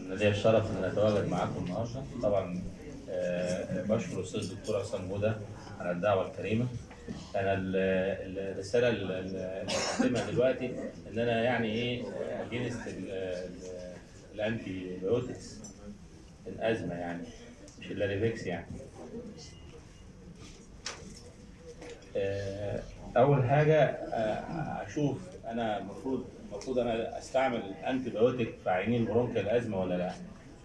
أنا ليا الشرف إن أنا أتواجد معاكم النهاردة طبعا آه، بشكر الأستاذ الدكتور حسام هدى على الدعوة الكريمة أنا ال- ال- الرسالة ال- ال- اللي هقدمها دلوقتي إن أنا يعني إيه أجينست الأنتي بايوتكس الأزمة يعني مش اللاريفكس يعني آه، اول حاجه آه، اشوف انا المفروض المفروض انا استعمل انتي بايوتيك في عينين برونكيال الازمه ولا لا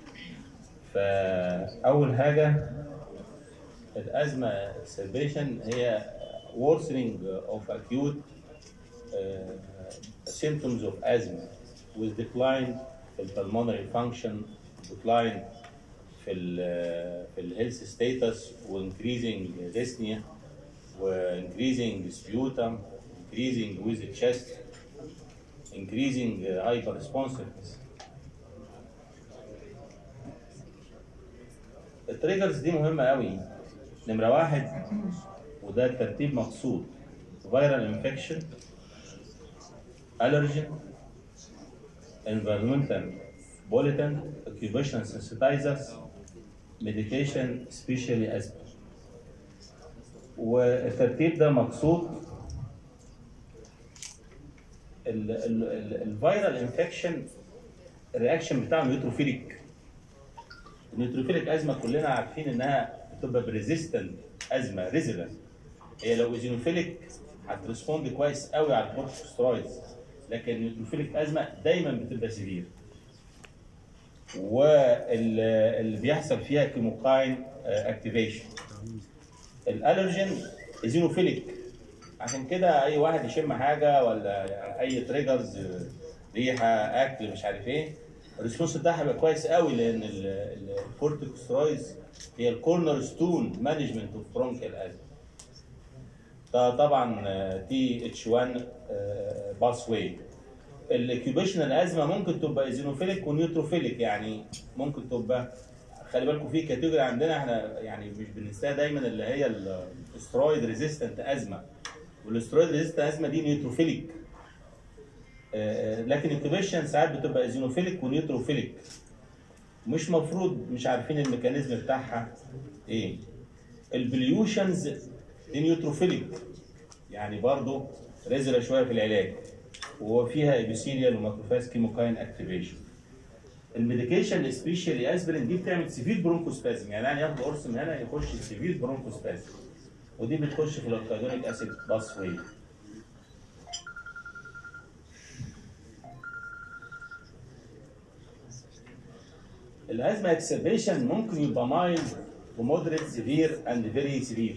فاول حاجه الازمه سيربيشن هي worsening of acute uh, symptoms of asthma with decline في pulmonary function decline في ال في الهيلث ستاتس وانكريزنج dyspnea وانكريزنج sputum increasing with the chest increasing uh, hyper responsiveness التريجرز دي مهمة قوي نمرة واحد وده الترتيب مقصود فيرال انفكشن allergen environmental pollutant occupational sensitizers medication especially asthma والترتيب ده مقصود الفيرال انفكشن الرياكشن بتاعه نيوتروفيليك النيوتروفيليك ازمه كلنا عارفين انها بتبقى بريزيستنت ازمه ريزيلنت هي لو ايزينوفيليك هتريسبوند كويس قوي على الكورتيكوسترويدز لكن النيوتروفيليك ازمه دايما بتبقى سيفير واللي بيحصل فيها كيموكاين اكتيفيشن الالرجين ايزينوفيليك عشان كده اي واحد يشم حاجه ولا اي تريجرز ريحه اكل مش عارف ايه الريسبونس بتاعها هيبقى كويس قوي لان الكورتيكوسترويدز هي الكورنر ستون مانجمنت اوف برونكيال ازمه ده طبعا تي اتش 1 باس واي الاكيوبيشنال ازمه ممكن تبقى ايزينوفيليك ونيوتروفيليك يعني ممكن تبقى خلي بالكم في كاتيجوري عندنا احنا يعني مش بننساها دايما اللي هي الاسترويد ريزيستنت ازمه والاسترويد ريزيستنت ازمه دي نيوتروفيليك آه، لكن الكوبيشن ساعات بتبقى ايزينوفيليك ونيوتروفيليك مش مفروض مش عارفين الميكانيزم بتاعها ايه البليوشنز دي نيوتروفيليك يعني برضو رزله شويه في العلاج وفيها ابيثيليال وماكروفاج كيموكاين اكتيفيشن الميديكيشن سبيشالي اسبرين دي بتعمل سيفير برونكوسبازم يعني انا ياخد قرص من هنا يخش سيفير برونكوسبازم ودي بتخش في الكاردونيك اسيد باس واي الازمه اكسبريشن ممكن يبقى مايلد ومودريت سيفير اند فيري سيفير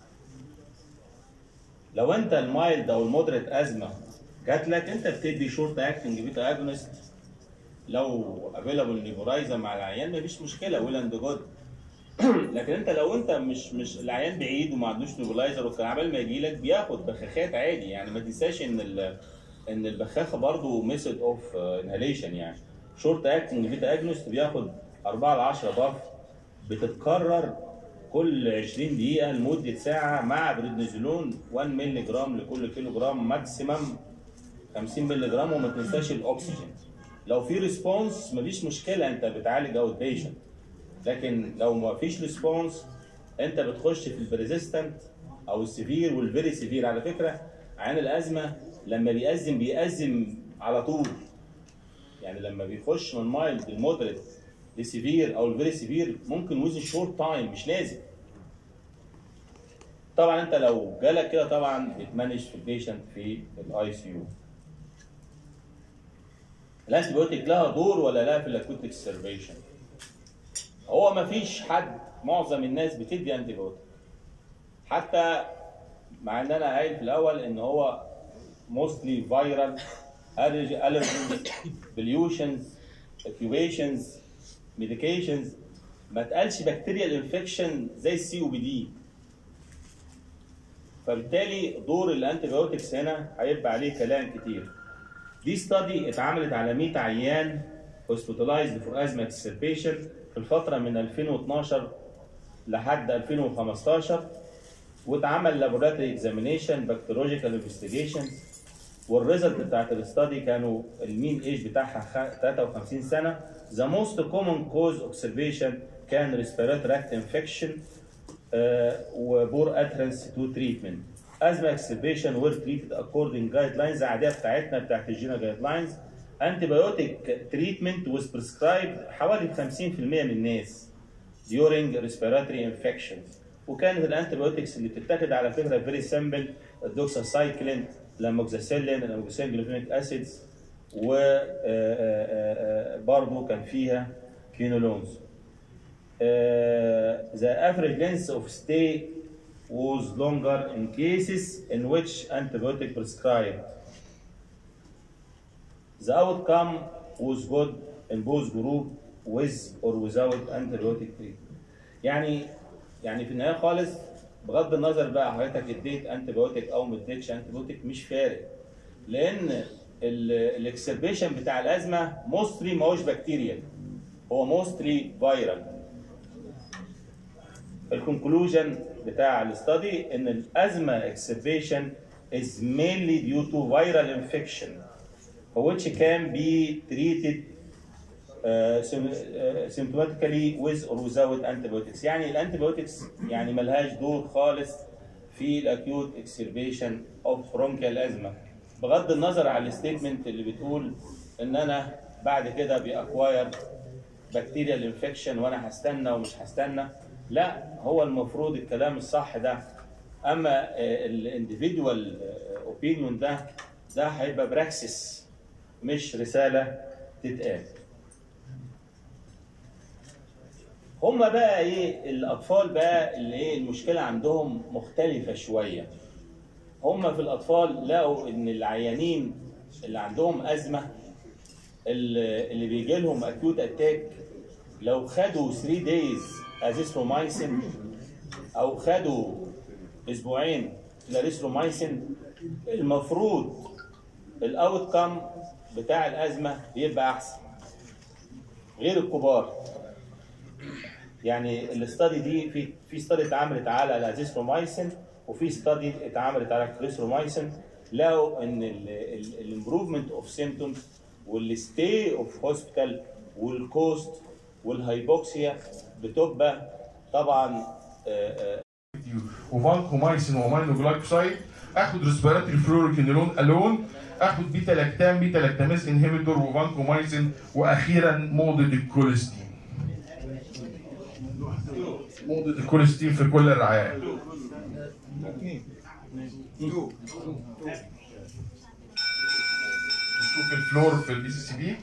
لو انت المايلد او المودريت ازمه جات لك انت بتدي شورت اكتنج بيتا اجونست لو افيلابل نيبورايزر مع العيان مفيش مشكله ويل اند جود لكن انت لو انت مش مش العيان بعيد وما عندوش نيبولايزر وكان عبال ما يجي لك بياخد بخاخات عادي يعني ما تنساش ان ال ان البخاخه برضه ميثود اوف انهاليشن يعني شورت اكتنج بيتا اجنوست بياخد 4 ل 10 ضغط بتتكرر كل 20 دقيقه لمده ساعه مع بريدنيزولون 1 مللي جرام لكل كيلو جرام ماكسيمم 50 مللي جرام وما تنساش الاكسجين لو في ريسبونس مفيش مشكله انت بتعالج اوت بيشنت لكن لو ما فيش ريسبونس انت بتخش في البريزيستنت او السيفير والفيري سيفير على فكره عين الازمه لما بيأزم بيأزم على طول يعني لما بيخش من مايلد للمودريت لسيفير او الفيري سيفير ممكن وزن شورت تايم مش لازم طبعا انت لو جالك كده طبعا بتمانج في البيشنت في الاي سي يو الانتيبيوتيك لها دور ولا لا في الاكوت اكسربيشن هو ما فيش حد معظم الناس بتدي انتيبيوتيك حتى مع ان انا قايل في الاول ان هو موستلي فايرال allergens pollutions occupations medications ما تقالش بكتيريال انفكشن زي السي او بي دي فبالتالي دور الانتيبيوتكس هنا هيبقى عليه كلام كتير دي ستادي اتعملت على 100 عيان hospitalized for asthma exacerbation في الفترة من 2012 لحد 2015 واتعمل لابوراتوري اكزامينيشن بكتيرولوجيكال انفستيجيشن والريزلت بتاعت الاستادي كانوا المين ايج بتاعها 53 سنة the most common cause observation كان respiratory tract infection uh, وبور adherence to treatment. asthma exacerbation were treated according guidelines العاديه بتاعتنا بتاعت الجينا guidelines antibiotic treatment was prescribed حوالي 50% من الناس during respiratory infections وكانت الانتيبيوتكس اللي بتتاخد على فكره فيري سمبل الدوكساسايكلين الاموكساسيلين الاموكساسيلين جلوفينيك اسيدز وبرضه كان فيها كينولونز. the average length of stay was longer in cases in which antibiotic prescribed. The outcome was good in both group with or without antibiotic treatment. يعني يعني في النهايه خالص بغض النظر بقى حضرتك اديت انتبيوتيك او ما اديتش انتبيوتيك مش فارق لان الاكسربيشن بتاع الازمه موستلي ما هوش بكتيريا هو موستلي فايرال الكونكلوجن بتاع الاستادي ان الازمه اكسربيشن is mainly due to viral infection which can be treated uh, sym- uh, symptomatically with or without antibiotics يعني الانتيبيوتكس يعني ملهاش دور خالص في الاكيوت اكسربيشن اوف برونكيال ازمه بغض النظر على الستيتمنت اللي بتقول ان انا بعد كده بيأكواير بكتيريال انفكشن وانا هستنى ومش هستنى لا هو المفروض الكلام الصح ده اما الانديفيدوال اوبينيون ده ده هيبقى براكسس مش رساله تتقال هما بقى ايه الاطفال بقى اللي ايه المشكله عندهم مختلفه شويه هما في الاطفال لقوا ان العيانين اللي عندهم ازمه اللي اللي بيجي لهم اكيوت اتاك لو خدوا 3 دايز ازيثرومايسين او خدوا اسبوعين لاريثرومايسين المفروض الاوت كام بتاع الازمه بيبقى احسن غير الكبار يعني الاستادي دي في في استادي اتعملت على الازيثرومايسين وفي استادي اتعملت على الكريثرومايسين لقوا ان الامبروفمنت اوف سيمتومز والستي اوف هوسبيتال والكوست والهايبوكسيا بتبقى طبعا آه، آه، وفانكومايسين وامينو جلايكوسايد اخد ريسبيراتوري فلوريكينولون الون اخد بيتا لاكتام بيتا لاكتاميز انهبيتور وفانكومايسين واخيرا موضة الكوليستين موضة الكوليستين في كل الرعايات نشوف الفلور في البي سي سي بي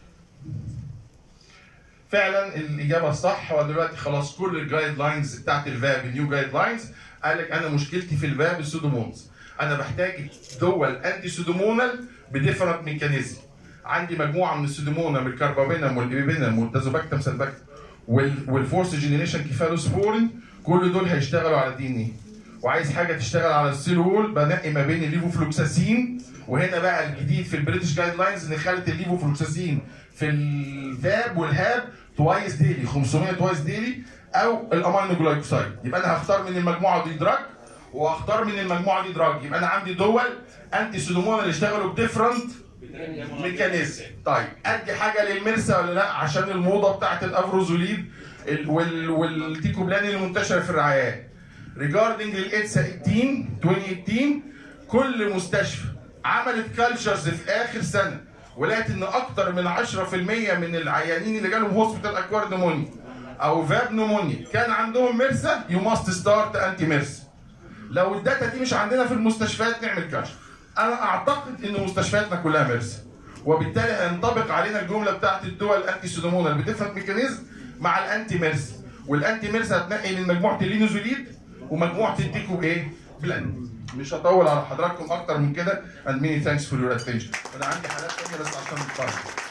فعلا الاجابه الصح هو دلوقتي خلاص كل الجايد لاينز بتاعت الفاب النيو جايد لاينز قال لك انا مشكلتي في الفاب السودومونز انا بحتاج دول انتي سودومونال بديفرنت ميكانيزم عندي مجموعه من السودومونال من الكربابينم والإيبيبينم والتازوباكتم سلباكتم وال- والفورس جينيريشن كيفالوسبورين كل دول هيشتغلوا على الدي ان ايه وعايز حاجه تشتغل على السيل وول بنقي ما بين الليفوفلوكساسين وهنا بقى الجديد في البريتش جايد لاينز ان خلت الليفوفلوكساسين في الفاب والهاب توايس ديلي 500 توايس ديلي او الامينو جلايكوسايد يبقى انا هختار من المجموعه دي دراج وهختار من المجموعه دي دراج يبقى انا عندي دول انتي سودومون اللي اشتغلوا بديفرنت ميكانيزم طيب ادي حاجه للمرسى ولا لا عشان الموضه بتاعت الافروزوليد ال- وال- والتيكوبلان المنتشره في الرعايات ريجاردنج الايدسا 18 2018 كل مستشفى عملت كالتشرز في اخر سنه ولقت ان اكتر من 10% من العيانين اللي جالهم هوسبيتال اكوارد نمونيا او فاب نمونيا كان عندهم مرسى يو ماست ستارت انتي مرسى لو الداتا دي مش عندنا في المستشفيات نعمل كشف انا اعتقد ان مستشفياتنا كلها مرسى وبالتالي هينطبق علينا الجمله بتاعت الدول الانتي سودومونال بديفرنت ميكانيزم مع الانتي ميرسي والانتي ميرسي هتنقي من مجموعه اللينوزوليد ومجموعه الديكو ايه بلان مش هطول على حضراتكم اكتر من كده and many thanks for your attention انا عندي حالات تانية بس عشان نتفرج